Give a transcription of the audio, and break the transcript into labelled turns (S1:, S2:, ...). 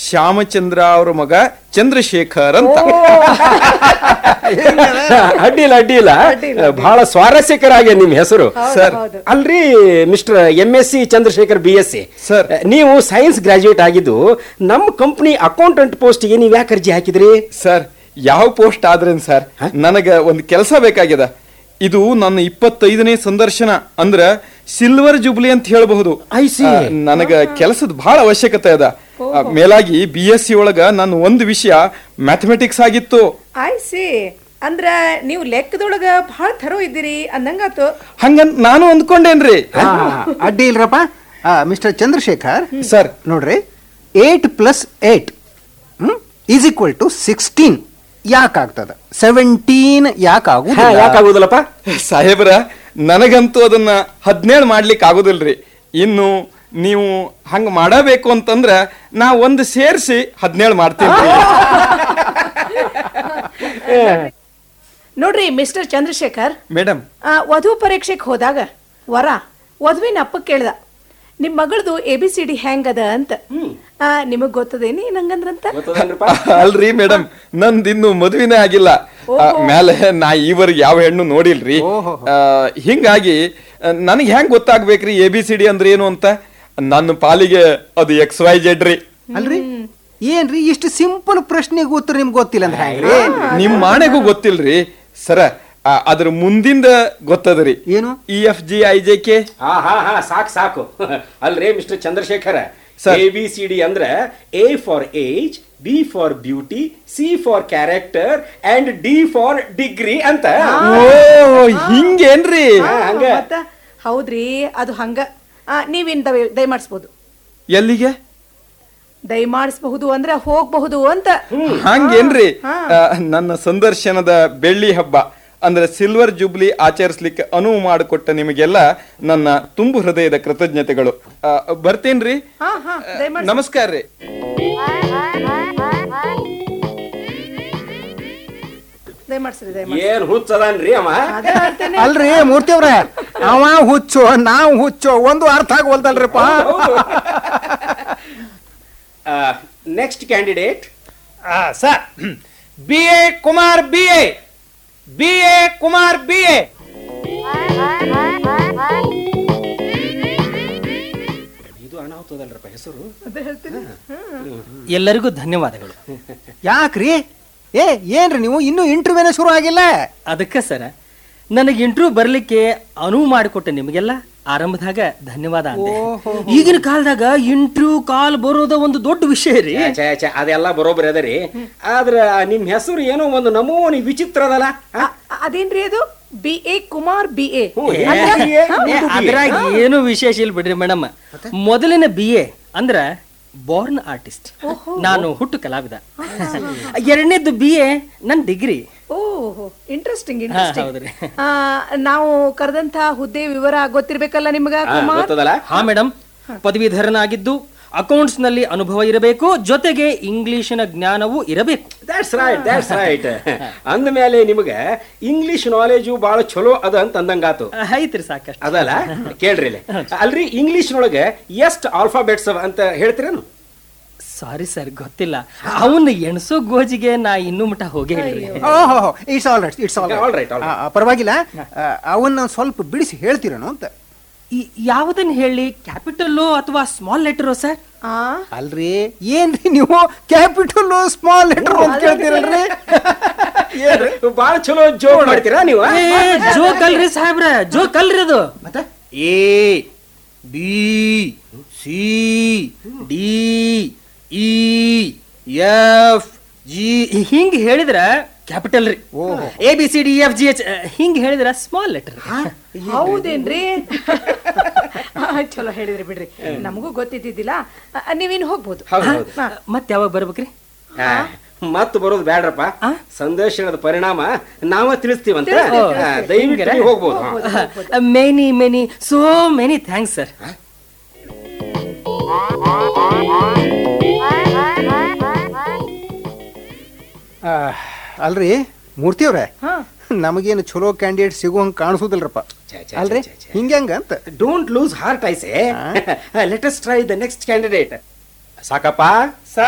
S1: ಶ್ಯಾಮಚಂದ್ರ ಅವ್ರ ಮಗ ಚಂದ್ರಶೇಖರ್ ಅಂತ
S2: ಅಡ್ಡಿಲ್ಲ ಅಡ್ಡಿಲ್ಲ ಬಹಳ ಸ್ವಾರಸ್ಯಕರ ಆಗಿದೆ ನಿಮ್ ಹೆಸರು
S1: ಸರ್
S2: ಅಲ್ರಿ mister M S C Chandrashekar B S C
S1: sir.
S2: ನೀವು ಸೈನ್ಸ್ ಗ್ರಾಜುಯೇಟ್ ಆಗಿದ್ದು ನಮ್ಮ ಕಂಪನಿ ಅಕೌಂಟೆಂಟ್ ಪೋಸ್ಟ್ಗೆ ನೀವು ಯಾಕೆ ಅರ್ಜಿ ಹಾಕಿದ್ರಿ
S1: ಸರ್ ಯಾವ ಪೋಸ್ಟ್ ಆದ್ರೇನ್ ಸರ್ ನನಗ ಒಂದು ಕೆಲಸ ಬೇಕಾಗ್ಯದ ಇದು ನನ್ನ ಇಪ್ಪತ್ತೈದನೇ ಸಂದರ್ಶನ ಅಂದ್ರ ಸಿಲ್ವರ್ ಜುಬ್ಲಿ ಅಂತ ಹೇಳಬಹುದು
S2: I see.
S1: ನನಗ ಕೆಲಸದ ಬಹಳ ಅವಶ್ಯಕತೆ ಅದ ಆ, ಮೇಲಾಗಿ ಬಿ ಎಸ್ ಸಿ ಒಳಗ ನನ್ನ ಒಂದು ವಿಷಯ ಮ್ಯಾಥಮೆಟಿಕ್ಸ್ ಆಗಿತ್ತು
S3: ಐ ಸಿ ಅಂದ್ರ ನೀವು ಲೆಕ್ಕದೊಳಗ ಬಹಳ ಥರೋ ಇದ್ದೀರಿ ಅಂದಂಗಾತು
S1: ಹಂಗಂತ ನಾನು ಅಂದ್ಕೊಂಡೇನ್ರಿ
S4: ಆ, ಅಡ್ಡಿ ಇಲ್ರಪ್ಪ ಮಿಸ್ಟರ್ ಚಂದ್ರಶೇಖರ್
S1: ಸರ್
S4: ನೋಡ್ರಿ eight plus eight is equal to sixteen ಯಾಕಾಗ್ತದ ಸೆವೆಂಟೀನ್ ಯಾಕಾಗು
S2: ಯಾಕಾಗುದಿಲ್ಲಪ್ಪ
S1: ಸಾಹೇಬ್ರ ನನಗಂತೂ ಅದನ್ನ ಹದಿನೇಳು ಮಾಡ್ಲಿಕ್ಕೆ ಆಗುದಿಲ್ರಿ ಇನ್ನು ನೀವು ಹಂಗ ಮಾಡಬೇಕು ಅಂತಂದ್ರ ನಾ ಒಂದು ಸೇರಿಸಿ ಹದಿನೇಳು ಮಾಡ್ತೀನಿ
S3: ನೋಡ್ರಿ ಮಿಸ್ಟರ್ ಚಂದ್ರಶೇಖರ್
S1: ಮೇಡಮ್
S3: ಆ, ವಧು ಪರೀಕ್ಷೆಗೆ ಹೋದಾಗ ವರ ವಧುವಿನ ಅಪ್ಪ ಕೇಳ್ದ ನಿಮ್ ಮಗಳದು ಎ ಬಿ ಸಿ ಡಿ ಹೆಂಗದ ಅಂತ ಆ, ನಿಮಗ್ ಗೊತ್ತದೇನಿ ನಂಗಂದ್ರಂತ
S1: ಅಲ್ರಿ ಮೇಡಮ್ ನಂದಿನ್ನು ಮದುವೆನೇ ಆಗಿಲ್ಲ ಆ, ಮೇಲೆ ನಾ ಈವರೆಗೆ ಯಾವ ಹೆಣ್ಣು ನೋಡಿಲ್ರಿ ಆ, ಹಿಂಗಾಗಿ ನನಗೆ ಹೆಂಗ್ ಗೊತ್ತಾಗ್ಬೇಕ್ರಿ ಎ ಬಿ ಸಿ ಡಿ ಅಂದ್ರೆ ಏನು ಅಂತ ನನ್ನ ಪಾಲಿಗೆ ಅದು ಎಕ್ಸ್ ವೈ ಜೆಡ್ ರೀ
S4: ಅಲ್ರಿ ಏನ್ರಿ ಇಷ್ಟು ಸಿಂಪಲ್ ಪ್ರಶ್ನೆಗೆ ಉತ್ತರ ನಿಮ್ಗೆ ಗೊತ್ತಿಲ್ಲ ಅಂದ್ರೆ ಹೆಂಗ್ರಿ
S1: ನಿಮ್ ಮಾಣೆಗೂ ಗೊತ್ತಿಲ್ರಿ ಸರ ಆ, ಅದ್ರ ಮುಂದಿಂದ ಗೊತ್ತದ್ರಿ
S4: ಏನು?
S1: E F G I J K
S2: ಹಾ ಹಾ ಹಾ ಸಾಕು ಸಾಕು ಅಲ್ರಿ mister Chandrashekara
S1: Sir.
S2: A B C D ಅಂದ್ರೆ A for age B for beauty C for character and D for degree ಅಂತ
S1: ಓ ಹಿಂಗೇನ್ರಿ
S2: ಹಾ, ಹಂಗ.
S3: ಮತ್ತ ಹೌದ್ರಿ ಅದು ಹಂಗ ಆ, ನೀವಿನ್ ದಯ ದಯಮಾಡಿಸ್ಬೋದು
S1: ಎಲ್ಲಿಗೆ
S3: ದಯಮಾಡಿಸಬಹುದು ಅಂದ್ರೆ ಹೋಗಬಹುದು ಅಂತ
S1: ಹಂಗೇನ್ರಿ ಆ, ನನ್ನ ಸಂದರ್ಶನದ ಬೆಳ್ಳಿ ಹಬ್ಬ ಅಂದ್ರೆ ಸಿಲ್ವರ್ ಜುಬ್ಲಿ ಆಚರಿಸ್ಲಿಕ್ಕೆ ಅನುವು ಮಾಡಿಕೊಟ್ಟ ನಿಮಗೆಲ್ಲ ನನ್ನ ತುಂಬು ಹೃದಯದ ಕೃತಜ್ಞತೆಗಳು ಆ, ಬರ್ತೇನ್ರಿ
S3: ಹಾ ಹಾ ದಯಮಾಡಿ
S1: ನಮಸ್ಕಾರ ರೀ
S3: ದಯಮಾಡ್ಸ್ರಿ ದಯಮಾಡ್ಸಿ
S2: ಏನ್ ಹುಚ್ಚದಾನ್ರಿ ಅವ
S3: ಅದೇ ಹೇಳ್ತೇನೆ
S4: ಅಲ್ರಿ ಮೂರ್ತಿ ಅವ್ರ ಅವ ಹುಚ್ಚು ನಾವು ಹುಚ್ಚು ಒಂದು ಅರ್ಥ ಆಗೋಲ್ದಲ್ರಿಪ್ಪ
S2: next candidate
S5: sir B A Kumar B A B A Kumar B A
S2: ಇದು ಅನಾಹುತದಲ್ರಪ್ಪ ಹೆಸರು
S3: ಅದೇ ಹೇಳ್ತೇನೆ
S5: ಎಲ್ಲರಿಗೂ ಧನ್ಯವಾದಗಳು
S4: ಯಾಕ್ರಿ ಏ ಏನ್ರಿ ನೀವು ಇನ್ನೂ ಇಂಟರ್ವ್ಯೂನೇ ಶುರು ಆಗಿಲ್ಲ
S5: ಅದಕ್ಕೆ ಸರ ನನಗೆ ಇಂಟರ್ವ್ಯೂ ಬರ್ಲಿಕ್ಕೆ ಅನುವು ಮಾಡಿಕೊಟ್ಟ ನಿಮಗೆಲ್ಲ ಆರಂಭದಾಗ ಧನ್ಯವಾದ ಅಂದೆ ಈಗಿನ ಕಾಲದಾಗ ಇಂಟರ್ವ್ಯೂ ಕಾಲ್ ಬರೋದ ಒಂದು ದೊಡ್ಡ ವಿಷಯ ರೀ
S2: ಛೆ, ಛೆ, ಅದೆಲ್ಲ ಬರೋಬ್ಬರಿ ಅದರಿ ಆದ್ರ ನಿಮ್ ಹೆಸರು ಏನೋ ಒಂದು ನಮೂನಿ ವಿಚಿತ್ರ ಅದಲ್ಲ ಆ?
S3: ಅ- ಅದೇನ್ರಿ ಅದು B A Kumar B A
S2: ಹ್ಞೂ, ಏ, ಏ,
S5: ಏ, ಅದ್ರಾಗ ಏನು ವಿಶೇಷ ಇಲ್ಲ ಬಿಡ್ರಿ ಮೇಡಮ್ ಮೊದಲಿನ ಬಿ ಎ ಅಂದ್ರ ಬಾರ್ನ್ ಆರ್ಟಿಸ್ಟ್ ನಾನು ಹುಟ್ಟು ಕಲಾವಿದ ಎರಡನೇದು ಬಿ ಎ ನನ್ ಡಿಗ್ರಿ
S3: ಓಹೋ ಇಂಟ್ರೆಸ್ಟಿಂಗ್
S5: ಹಾ,
S3: ಇಂಟ್ರೆಸ್ಟಿಂಗ್
S5: ಹೌದ್ರಿ.
S3: ನಾವು ಕರೆದಂತ ಹುದ್ದೆ ವಿವರ ಗೊತ್ತಿರ್ಬೇಕಲ್ಲ ನಿಮ್ಗ
S2: ಆ,
S3: ಕುಮಾರ್
S2: ಗೊತ್ತದಲ್ಲ
S5: ಹಾ ಮೇಡಮ್ ಪದವೀಧರನಾಗಿದ್ದು ಅಕೌಂಟ್ಸ್ ನಲ್ಲಿ ಅನುಭವ ಇರಬೇಕು ಜೊತೆಗೆ ಇಂಗ್ಲಿಶಿನ ಜ್ಞಾನವೂ ಇರಬೇಕು
S2: ದಾಟ್ಸ್ ರೈಟ್ ದಾಟ್ಸ್ ರೈಟ್ ಅಂದಮೇಲೆ ನಿಮಗೆ ಇಂಗ್ಲಿಷ್ ನಾಲೆಜು ಬಹಳ ಚಲೋ ಅದ ಅಂತ ಅಂದಂಗಾತು
S5: ಐತ್ರಿ ಸಾಕಷ್ಟು
S2: ಅದಲ್ಲ ಕೇಳ್ರಿ ಇಲ್ಲಿ. ಅಲ್ರಿ ಇಂಗ್ಲಿಷ್ನೊಳಗೆ ಎಷ್ಟು ಆಲ್ಫಾಬೆಟ್ಸ್ ಅಂತ ಹೇಳ್ತೀರೇನು
S5: ಸಾರಿ ಸರ್ ಗೊತ್ತಿಲ್ಲ ಅವನ್ನ ಎಣಸೋ ಗೋಜಿಗೆ ನಾ ಇನ್ನೂ ಮಟ ಹೋಗೇ ಇಲ್ರಿ
S4: ಓಹೋ it's all right it's all
S2: All right, all right.
S4: ಪರವಾಗಿಲ್ಲ ಆ, ಅವನ್ನ ಸ್ವಲ್ಪ ಬಿಡಿಸಿ ಹೇಳ್ತೀರೇನು ಅಂತ
S5: ಈ- ಯಾವ್ದನ್ನ ಹೇಳಿ ಕ್ಯಾಪಿಟಲ್ಲು ಅಥವಾ ಸ್ಮಾಲ್ ಲೆಟರು ಸರ್
S3: ಆ
S4: ಅಲ್ರಿ ಏನ್ರಿ ನೀವು ಕ್ಯಾಪಿಟಲ್ ಸ್ಮಾಲ್ ಲೆಟರ್ ಅಂತ ಕೇಳ್ತೀರಲ್ರಿ
S2: ಬಹಳ ಚಲೋ ಜೋಕ್ ಮಾಡ್ತೀರಾ ನೀವು ಆ?
S5: ಜೋಕ್ ಅಲ್ರಿ ಸಾಹೇಬ್ರ ಜೋಕ್ ಅಲ್ರಿ ಅದು A B C D E F G ಹಿಂಗ್ ಹೇಳಿದ್ರ ಕ್ಯಾಪಿಟಲ್ ರೀ A B C D F G H ಹಿಂಗ್ ಹೇಳಿದ್ರ ಸ್ಮಾಲ್ ಲೆಟರ್
S3: ಹೌದೇನ್ರಿ ಆ, ಚಲೋ ಹೇಳಿದ್ರಿ ಬಿಡ್ರಿ ನಮಗೂ ಗೊತ್ತಿದ್ದಿದ್ದಿಲ್ಲ ಆ, ನೀವಿನ್ ಹೋಗ್ಬೋದು
S2: ಹೌದು, ಹೌದು.
S3: ಹಾ.
S5: ಮತ್ ಯಾವಾಗ ಬರ್ಬೇಕ್ರಿ
S2: ಆ, ಮತ್ ಬರೋದು ಬೇಡ್ರಪ್ಪ
S5: ಆ?
S2: ಸಂದರ್ಶನದ ಪರಿಣಾಮ ನಾವ ತಿಳಿಸ್ತೀವಂತ
S5: ತಿಳಿಸ್ತೀವಿ,
S2: ಆ,
S5: ತಿಳಿಸ್ತೀವಿ.
S2: ದಯವಿಟ್ಟು ನೀವು ಹೋಗ್ಬೋದು ಹಾ.
S5: Many many so many thanks sir
S4: ಆ, ಅಲ್ರಿ ಮೂರ್ತಿ ಅವ್ರೆ
S3: ಹಾ.
S4: ನಮಗೇನು ಚಲೋ ಕ್ಯಾಂಡಿಡೇಟ್ ಸಿಗುವಂಗ್ ಕಾಣಿಸೋದಿಲ್ರಪ್ಪ
S2: ಛೆ, ಛೆ,
S4: ಅಲ್ರಿ
S2: ಛೆ, ಛೆ, ಛೆ.
S4: ಹಿಂಗ್ಯಾಂಗ ಅಂತ
S2: don't lose heart I say let us try the next candidate ಸಾಕಪ್ಪ
S5: ಸರ್